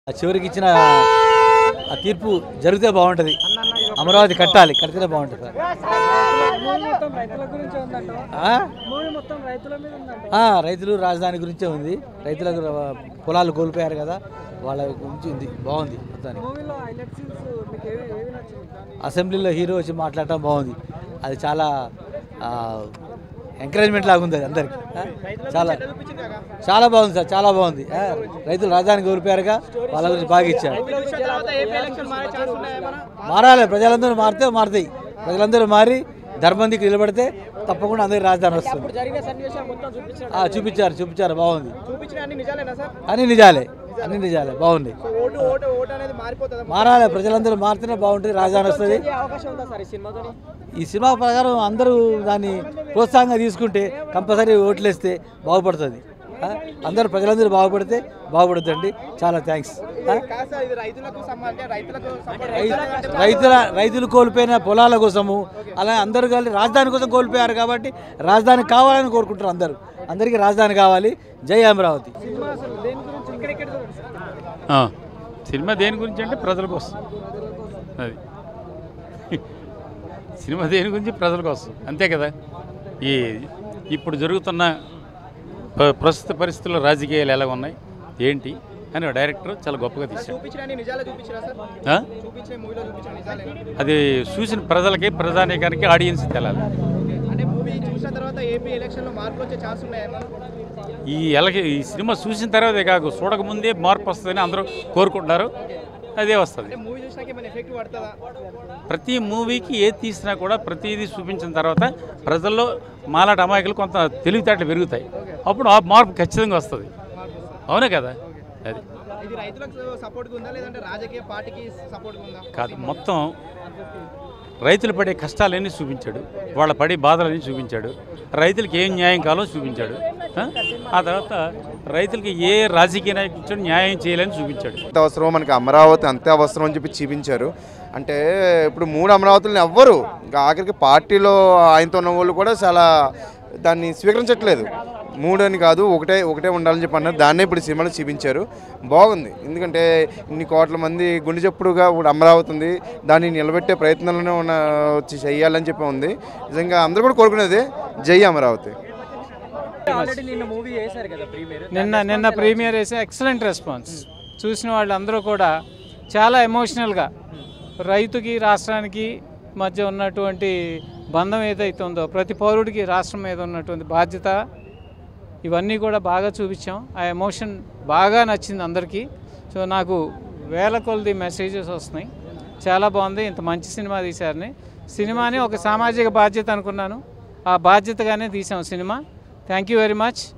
ఆ చివరికి ఇచ్చిన ఆ తీర్పు జరిగితే బాగుంటుంది అమరావతి కట్టాలి కడితేనే బాగుంటుంది మూవీ మొత్తం రైతుల గురించే ఉందంట ఆ? మూవీ మొత్తం రైతుల మీద ఉందంట ఆ, రైతులు రాజధాని గురించే ఉంది రైతులకు ర- పొలాలు కోల్పోయారు కదా వాళ్ళ గురించి ఉంది బాగుంది మొత్తానికి మూవీలో హైలైట్ సీన్స్ మీకు ఏవి ఏవి నచ్చింది అసెంబ్లీలో హీరో వచ్చి మాట్లాడటం బాగుంది అది చాలా ఎంకరేజ్మెంట్ లాగా ఉంది అది అందరికి ఆ? చాలా చాలా బాగుంది సార్ చాలా బాగుంది ఆ, రైతులు రాజధాని కోల్పోయారుగా వాళ్ళ గురించి బాగా ఇచ్చారు మారాలి ప్రజలందరూ మారితే మారుతాయి ప్రజలందరూ మారి ధర్మందికి నిలబడితే తప్పకుండా అందరికి రాజధాని వస్తుంది జరిగిన సన్నివేశాలు మొత్తం చూపించారు ఆ, చూపించారు చూపించారు బాగుంది చూపించిన అన్ని నిజాలేనా సార్ అన్ని నిజాలే అన్ని నిజాలే బాగుంది ఓటు ఓటు ఓటు అనేది మారిపోతుందా మారాలి ప్రజలందరూ మారితేనే బాగుంటుంది రాజధాని వస్తుంది చేసే అవకాశం ఉందా సార్ ఈ సినిమాతో ఈ సినిమా ప్రకారం అందరూ దాన్ని ప్రోత్సాహంగా తీసుకుంటే కంపల్సరీ ఓట్లేస్తే బాగుపడుతుంది ఆ? అందరూ ప్రజలందరూ బాగుపడితే బాగుపడుతుంది చాలా థ్యాంక్స్ కాదు ఇది రైతులకు సంబంధించి రైతులకు రైతుల రైతులు కోల్పోయిన పొలాల కోసము అలా అందరూ కలిసి రాజధాని కోసం కోల్పోయారు కాబట్టి రాజధాని కావాలని కోరుకుంటారు అందరూ అందరికీ రాజధాని కావాలి జై అమరావతి సినిమా అసలు దేని గురించి ఇక్కడెక్కడ చూడండి సార్ ఆ, సినిమా దేని గురించి అంటే ప్రజల కోసం అది సినిమా దేని గురించి ప్రజల కోసం అంతే కదా ఈ ఇప్పుడు జరుగుతున్న ప- ప్రస్తుత పరిస్థితుల్లో రాజకీయాలు ఎలా ఉన్నాయి ఏంటి అని డైరెక్టర్ చాలా గొప్పగా తీశాడు చూపించిన అన్ని నిజాలే చూపించారా సార్ ఆ? చూపించిన మూవీలో చూపించిన నిజాలే అది చూసిన ప్రజలకి ప్రజానీకానికి ఆడియన్స్ తెలాలి అంటే మూవీ చూసిన తర్వాత ఏపీ ఎలక్షన్లో మార్పులు వచ్చే ఛాన్స్ ఉన్నాయన్నా ఈ ఎలక ఈ సినిమా చూసిన తర్వాతే కాదు చూడకముందే మార్పు వస్తుందని అందరూ కోరుకుంటున్నారు అదే వస్తుంది మూవీ చూసినాక ఏమైనా ఎఫెక్ట్ పడుతుందా ప్రతి మూవీకి ఏది తీసినా కూడా ప్రతిదీ చూపించిన తర్వాత ప్రజల్లో మాలాట అమాయకులు కొంత తెలివితేటలు పెరుగుతాయి అప్పుడు ఆ మార్పు ఖచ్చితంగా వస్తుంది అవునే కదా అది ఇది రైతులకు సపోర్ట్గా ఉందా లేదంటే రాజకీయ పార్టీకి సపోర్ట్గా ఉందా కాదు మొత్తం రైతులు పడే కష్టాలన్నీ చూపించాడు వాళ్ళ పడే బాధలన్నీ చూపించాడు రైతులకి ఏం న్యాయం కావాలో చూపించాడు ఆ? ఆ తర్వాత రైతులకి ఏ రాజకీయ నాయకుడు న్యాయం చేయాలని చూపించాడు ఎంత అవసరం మనకి అమరావతి అంతే అవసరం అని చెప్పి చూపించారు అంటే ఇప్పుడు మూడు అమరావతులను ఎవ్వరు ఇంకా ఆఖరికి పార్టీలో ఆయనతో ఉన్న వాళ్ళు కూడా చాలా దాన్ని స్వీకరించట్లేదు మూడు అని కాదు ఒకటే ఒకటే ఉండాలని చెప్పి అన్నారు దాన్నే ఇప్పుడు సినిమాలో చూపించారు బాగుంది ఎందుకంటే ఇన్ని కోట్ల మంది గుండె చెప్పుడుగా ఇప్పుడు అమరావతి ఉంది దాన్ని నిలబెట్టే ప్రయత్నంలోనే ఉన్న వచ్చి చెయ్యాలని చెప్పి ఉంది నిజంగా అందరూ కూడా కోరుకునేది జై అమరావతి ఆల్రెడీ నిన్న మూవీ చేశారు కదా ప్రీమియర్ నిన్న నిన్న ప్రీమియర్ వేసే ఎక్సలెంట్ రెస్పాన్స్ చూసిన వాళ్ళందరూ కూడా చాలా ఎమోషనల్గా రైతుకి రాష్ట్రానికి మధ్య ఉన్నటువంటి బంధం ఏదైతే ఉందో ప్రతి పౌరుడికి రాష్ట్రం మీద ఉన్నటువంటి బాధ్యత ఇవన్నీ కూడా బాగా చూపించాం ఆ ఎమోషన్ బాగా నచ్చింది అందరికీ సో నాకు వేల కొలది మెసేజెస్ వస్తున్నాయి చాలా బాగుంది ఇంత మంచి సినిమా తీశారని సినిమాని ఒక సామాజిక బాధ్యత అనుకున్నాను ఆ బాధ్యతగానే తీసాం cinema thank you very much